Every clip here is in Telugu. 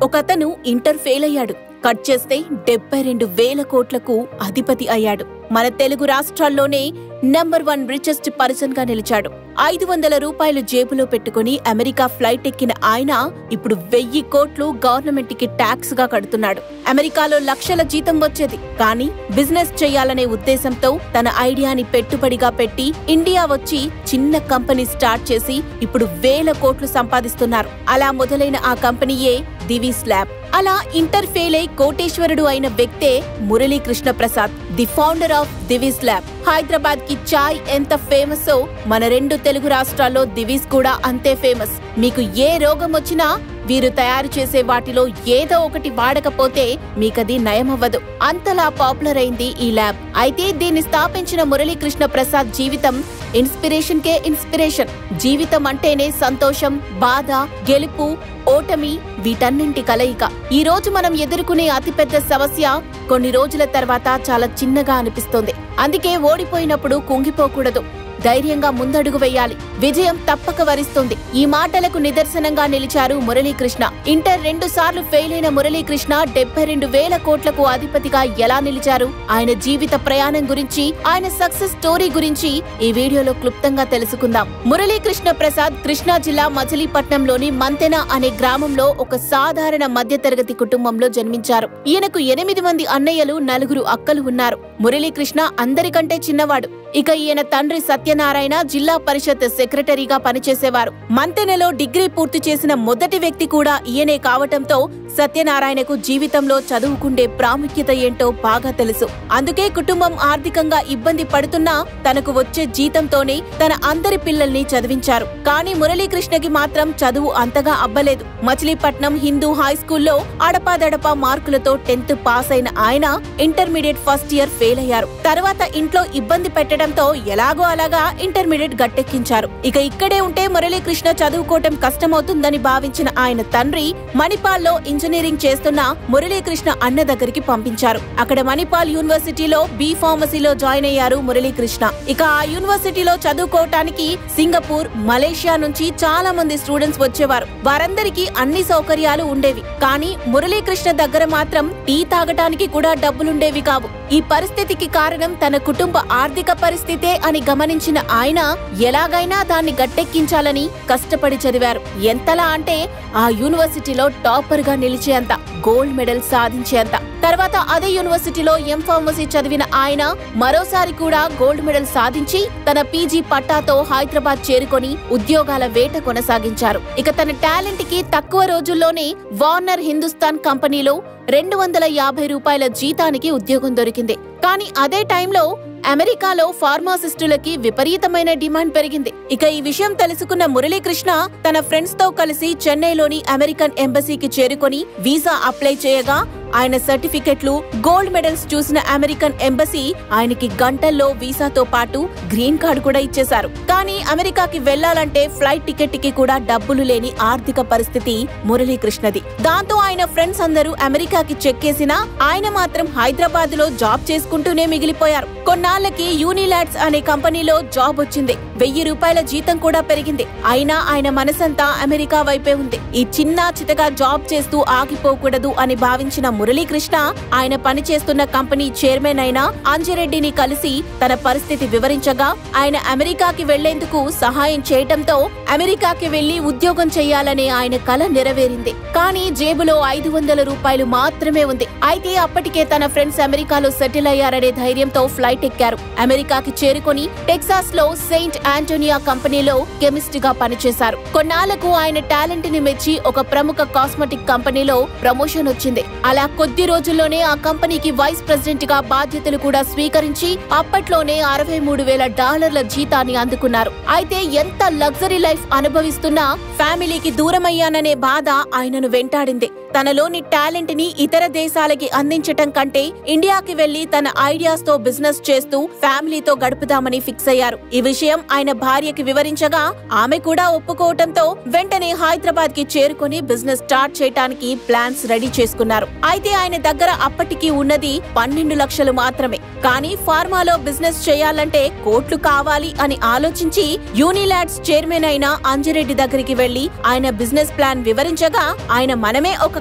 ఒకతను ఇంటర్ ఫెయిల్ అయ్యాడు కట్ చేస్తే డెబ్బై రెండు వేల కోట్లకు అధిపతి అయ్యాడు మన తెలుగు రాష్ట్రాల్లోనే నంబర్ వన్ రిచెస్ట్ పర్సన్ గా నిలిచాడు ఐదు వందల రూపాయలు జేబులో పెట్టుకుని అమెరికా ఫ్లైట్ ఎక్కిన ఆయన ఇప్పుడు వెయ్యి కోట్లు గవర్నమెంట్ కి ట్యాక్స్ గా కడుతున్నాడు అమెరికాలో లక్షల జీతం వచ్చేది కానీ బిజినెస్ చేయాలనే ఉద్దేశంతో తన ఐడియాని పెట్టుబడిగా పెట్టి ఇండియా వచ్చి చిన్న కంపెనీ స్టార్ట్ చేసి ఇప్పుడు వేల కోట్లు సంపాదిస్తున్నారు అలా మొదలైన ఆ కంపెనీయే దివీస్ ల్యాబ్ అలా ఇంటర్ ఫెయిల్ అయి కోటేశ్వరుడు అయిన వ్యక్తే Muralikrishna Prasad the founder of Divi's lab Hyderabad కి చాయ్ ఎంత ఫేమస్ మన రెండు తెలుగు రాష్ట్రాల్లో దివీస్ కూడా అంతే ఫేమస్ మీకు ఏ రోగం వచ్చినా వీరు తయారు చేసే వాటిలో ఏదో ఒకటి వాడకపోతే మీకది నయమవ్వదు అంతలా పాపులర్ అయింది ఈ ల్యాబ్ అయితే దీన్ని స్థాపించిన మురళీకృష్ణ ప్రసాద్ జీవితం ఇన్స్పిరేషన్ కే ఇన్స్పిరేషన్ జీవితం అంటేనే సంతోషం బాధ గెలుపు ఓటమి వీటన్నింటి కలయిక ఈ రోజు మనం ఎదుర్కొనే అతిపెద్ద సమస్య కొన్ని రోజుల తర్వాత చాలా చిన్నగా అనిపిస్తుంది అందుకే ఓడిపోయినప్పుడు కుంగిపోకూడదు ధైర్యంగా ముందడుగు వేయాలి విజయం తప్పక వరిస్తుంది ఈ మాటలకు నిదర్శనంగా నిలిచారు మురళీకృష్ణ ఇంటర్ రెండు సార్లు ఫెయిల్ అయిన మురళీకృష్ణ డెబ్బై రెండు వేల కోట్లకు అధిపతిగా ఎలా నిలిచారు ఆయన జీవిత ప్రయాణం గురించి ఆయన సక్సెస్ స్టోరీ గురించి ఈ వీడియోలో క్లుప్తంగా తెలుసుకుందాం మురళీకృష్ణ ప్రసాద్ కృష్ణా జిల్లా మచిలీపట్నంలోని మంతెన అనే గ్రామంలో ఒక సాధారణ మధ్యతరగతి కుటుంబంలో జన్మించారు ఈయనకు ఎనిమిది మంది అన్నయ్యలు నలుగురు అక్కలు ఉన్నారు మురళీకృష్ణ అందరికంటే చిన్నవాడు ఇక ఈయన తండ్రి సత్యనారాయణ జిల్లా పరిషత్ సెక్రటరీగా పనిచేసేవారు మంతెనలో డిగ్రీ పూర్తి చేసిన మొదటి వ్యక్తి కూడా ఈయనే కావటంతో సత్యనారాయణకు జీవితంలో చదువుకుండే ప్రాముఖ్యత ఏంటో బాగా తెలుసు అందుకే కుటుంబం ఆర్థికంగా ఇబ్బంది పడుతున్నా తనకు వచ్చే జీతంతోనే తన అందరి పిల్లల్ని చదివించారు కానీ మురళీకృష్ణకి మాత్రం చదువు అంతగా అబ్బలేదు మచిలీపట్నం హిందూ హై స్కూల్లో అడపాదడపా మార్కులతో టెన్త్ పాస్ అయిన ఆయన ఇంటర్మీడియట్ ఫస్ట్ ఇయర్ ఫెయిల్ అయ్యారు తర్వాత ఇంట్లో ఇబ్బంది పెట్టడంతో ఎలాగో అలాగా ఇంటర్మీడియట్ గట్టెక్కించారు ఇక ఇక్కడే ఉంటే మురళీకృష్ణ చదువుకోవటం కష్టమవుతుందని భావించిన ఆయన తండ్రి మణిపాల్లో ఇంజనీరింగ్ చేస్తున్న మురళీకృష్ణ అన్న దగ్గరికి పంపించారు అక్కడ మణిపాల్ యూనివర్సిటీలో బి ఫార్మసీలో జాయిన్ అయ్యారు మురళీకృష్ణ ఇక ఆ యూనివర్సిటీలో చదువుకోవటానికి సింగపూర్ మలేషియా నుంచి చాలా మంది స్టూడెంట్స్ వచ్చేవారు వారందరికీ అన్ని సౌకర్యాలు ఉండేవి కానీ మురళీకృష్ణ దగ్గర మాత్రం టీ తాగటానికి కూడా డబ్బులుండేవి కావు ఈ పరిస్థితికి కారణం తన కుటుంబ ఆర్థిక పరిస్థితే అని గమనించిన ఆయన ఎలాగైనా దాన్ని గట్టెక్కించాలని కష్టపడి చదివారు ఎంతలా అంటే ఆ యూనివర్సిటీలో టాపర్ గా నిలిచేంత గోల్డ్ మెడల్ సాధించేంత తర్వాత అదే యూనివర్సిటీలో ఎం ఫార్మసీ చదివిన ఆయన మరోసారి కూడా గోల్డ్ మెడల్ సాధించి తన పీజీ పట్టాతో హైదరాబాద్ చేరుకొని ఉద్యోగాల వేట కొనసాగించారు ఇక తన టాలెంట్ కి తక్కువ రోజుల్లోనే వార్నర్ హిందుస్థాన్ కంపెనీలో రెండు వందల యాభై రూపాయల జీతానికి ఉద్యోగం దొరికింది కానీ అదే టైంలో అమెరికాలో ఫార్మాసిస్టులకి విపరీతమైన డిమాండ్ పెరిగింది ఇక ఈ విషయం తెలుసుకున్న మురళీకృష్ణ తన ఫ్రెండ్స్ తో కలిసి చెన్నైలోని అమెరికన్ ఎంబసీకి చేరుకొని వీసా అప్లై చేయగా ఆయన సర్టిఫికెట్లు గోల్డ్ మెడల్స్ చూసిన అమెరికన్ ఎంబసీ ఆయనకి గంటల్లో వీసాతో పాటు గ్రీన్ కార్డు కూడా ఇచ్చేశారు కానీ అమెరికాకి వెళ్లాలంటే ఫ్లైట్ టికెట్ కి కూడా డబ్బులు లేని ఆర్థిక పరిస్థితి మురళీకృష్ణది దాంతో ఆయన ఫ్రెండ్స్ అందరూ అమెరికాకి చెక్కేసినా ఆయన మాత్రం హైదరాబాద్ లో జాబ్ చేసుకుంటూనే మిగిలిపోయారు కొన్నాళ్లకి యూనిలాడ్స్ అనే కంపెనీలో జాబ్ వచ్చింది వెయ్యి రూపాయల జీతం కూడా పెరిగింది అయినా ఆయన మనసంతా అమెరికా వైపే ఉంది ఈ చిన్న చితగా జాబ్ చేస్తూ ఆగిపోకూడదు అని భావించిన మురళీకృష్ణ ఆయన పనిచేస్తున్న కంపెనీ చైర్మన్ అయిన అంజిరెడ్డిని కలిసి తన పరిస్థితి వివరించగా ఆయన అమెరికాకి వెళ్లేందుకు సహాయం చేయటంతో అమెరికాకి వెళ్లి ఉద్యోగం చేయాలనే ఆయన కల నెరవేరింది కానీ జేబులో ఐదు వందల రూపాయలు మాత్రమే ఉంది అయితే అప్పటికే తన ఫ్రెండ్స్ అమెరికాలో సెటిల్ అయ్యారనే ధైర్యంతో ఫ్లైట్ ఎక్కారు అమెరికాకి చేరుకొని టెక్సాస్ లో సెయింట్ ఆంటోనియా కంపెనీలో కెమిస్ట్ గా పనిచేశారు కొన్నాళ్లకు ఆయన టాలెంట్ ని మెచ్చి ఒక ప్రముఖ కాస్మెటిక్ కంపెనీలో ప్రమోషన్ వచ్చింది అలా కొద్ది రోజుల్లోనే ఆ కంపెనీకి వైస్ ప్రెసిడెంట్ గా బాధ్యతలు కూడా స్వీకరించి అప్పట్లోనే అరవై మూడు వేల డాలర్ల జీతాన్ని అందుకున్నారు అయితే ఎంత లగ్జరీ లైఫ్ అనుభవిస్తున్నా ఫ్యామిలీకి దూరమయ్యాననే బాధ ఆయనను వెంటాడింది తనలోని టాలెంట్ ని ఇతర దేశాలకి అందించటం కంటే ఇండియాకి వెళ్లి తన ఐడియాస్ తో బిజినెస్ చేస్తూ ఫ్యామిలీతో గడుపుదామని ఫిక్స్ అయ్యారు ఈ విషయం ఆయన భార్యకి వివరించగా ఆమె కూడా ఒప్పుకోవటంతో వెంటనే హైదరాబాద్ కి చేరుకుని బిజినెస్ స్టార్ట్ చేయటానికి ప్లాన్స్ రెడీ చేసుకున్నారు అయితే ఆయన దగ్గర అప్పటికి ఉన్నది పన్నెండు లక్షలు మాత్రమే కానీ ఫార్మాలో బిజినెస్ చేయాలంటే కోట్లు కావాలి అని ఆలోచించి యూనిలాడ్స్ చైర్మన్ అయిన అంజిరెడ్డి దగ్గరికి వెళ్లి ఆయన బిజినెస్ ప్లాన్ వివరించగా ఆయన మనమే ఒక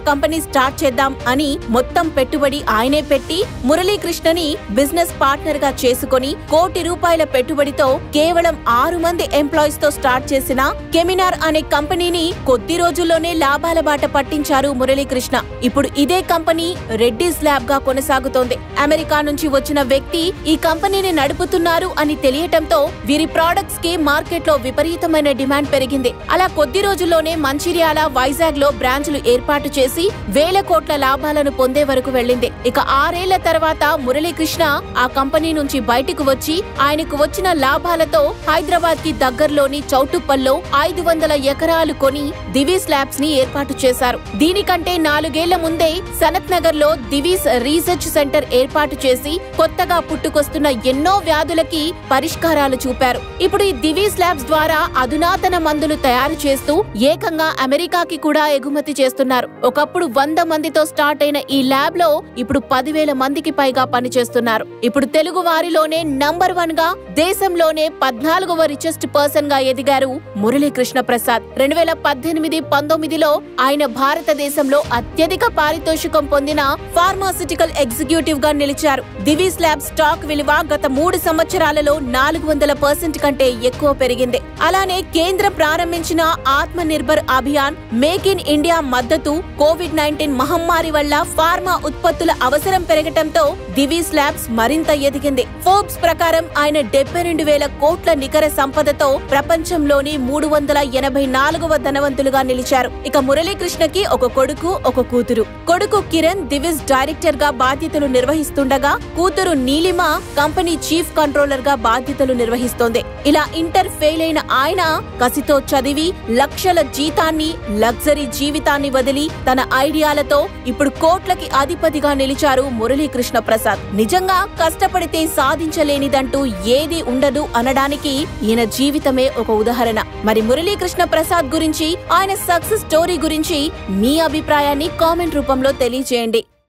కంపెనీ స్టార్ట్ చేద్దాం అని మొత్తం పెట్టుబడి ఆయనే పెట్టి మురళీకృష్ణని బిజినెస్ పార్ట్నర్ గా చేసుకొని కోటి రూపాయల పెట్టుబడితో కేవలం ఆరు మంది ఎంప్లాయీస్ తో స్టార్ట్ చేసిన కెమినార్ అనే కంపెనీని కొద్ది రోజుల్లోనే లాభాల బాట పట్టించారు మురళీకృష్ణ ఇప్పుడు ఇదే కంపెనీ రెడ్డిస్ ల్యాబ్ గా కొనసాగుతోంది అమెరికా నుంచి వచ్చిన వ్యక్తి ఈ కంపెనీని నడుపుతున్నారు అని తెలియటంతో వీరి ప్రొడక్ట్స్ కి మార్కెట్ లో విపరీతమైన డిమాండ్ పెరిగింది అలా కొద్ది రోజుల్లోనే మంచిర్యాల వైజాగ్ లో బ్రాంచ్లు ఏర్పాటు చేసి వేల కోట్ల లాభాలను పొందే వరకు వెళ్ళింది ఇక ఆరేళ్ల తర్వాత మురళీకృష్ణ ఆ కంపెనీ నుంచి బయటకు వచ్చి ఆయనకు వచ్చిన లాభాలతో హైదరాబాద్ కి దగ్గరలోని చౌటుప్పల్లో ఐదు వందల ఎకరాలు కొని దివీస్ ల్యాబ్స్ ని ఏర్పాటు చేశారు దీనికంటే నాలుగేళ్ల ముందే సనత్ నగర్ లో దివీస్ రీసెర్చ్ సెంటర్ ఏర్పాటు చేసి కొత్తగా పుట్టుకొస్తున్న ఎన్నో వ్యాధులకి పరిష్కారాలు చూపారు ఇప్పుడు ఈ దివీస్ ల్యాబ్స్ ద్వారా అధునాతన మందులు తయారు చేస్తూ ఏకంగా అమెరికాకి కూడా ఎగుమతి చేస్తున్నారు ఒకప్పుడు వంద మందితో స్టార్ట్ అయిన ఈ ల్యాబ్ లో ఇప్పుడు పదివేల మందికి పైగా పనిచేస్తున్నారు ఇప్పుడు తెలుగు వారిలోనే నంబర్ వన్ గా దేశంలోనే పద్నాలుగవ రిచెస్ట్ పర్సన్ గా ఎదిగారు మురళీకృష్ణ ప్రసాద్ రెండు వేల పద్దెనిమిది పంతొమ్మిదిలో ఆయన భారతదేశంలో అత్యధిక పారితోషికం పొందిన ఫార్మాసిటికల్ ఎగ్జిక్యూటివ్ గా నిలిచారు దివీస్ ల్యాబ్ స్టాక్ విలువ గత మూడు సంవత్సరాలలో నాలుగు వందల పర్సెంట్ కంటే ఎక్కువ పెరిగింది అలానే కేంద్రం ప్రారంభించిన Atma Nirbhar Abhiyan make in India మద్దతు కోవిడ్ నైన్టీన్ మహమ్మారి వల్ల ఫార్మా ఉత్పత్తుల అవసరం పెరగటంతో దివీస్ ల్యాబ్స్ మరింత ఎదిగింది ఫోర్బ్స్ ప్రకారం ఆయన డెబ్బై రెండు వేల కోట్ల నికర సంపదతో ప్రపంచంలోని మూడు వందల ఎనభై నాలుగవ ధనవంతులుగా నిలిచారు ఇక మురళీకృష్ణకి ఒక కొడుకు ఒక కూతురు కొడుకు కిరణ్ దివిస్ డైరెక్టర్ గా బాధ్యతలు నిర్వహిస్తుండగా కూతురు నీలిమ కంపెనీ చీఫ్ కంట్రోలర్ గా బాధ్యతలు నిర్వహిస్తోంది ఇలా ఇంటర్ ఫెయిల్ అయిన ఆయన కసితో చదివి లక్షల జీతాన్ని లగ్జరీ జీవితాన్ని వదిలి తన ఐడియాలతో ఇప్పుడు కోట్లకి అధిపతిగా నిలిచారు మురళీకృష్ణ ప్రసాద్ నిజంగా కష్టపడితే సాధించలేనిదంటూ ఏది ఉండదు అనడానికి ఈయన జీవితమే ఒక ఉదాహరణ మరి మురళీకృష్ణ ప్రసాద్ గురించి ఆయన సక్సెస్ స్టోరీ గురించి మీ అభిప్రాయాన్ని కామెంట్ రూపంలో తెలియజేయండి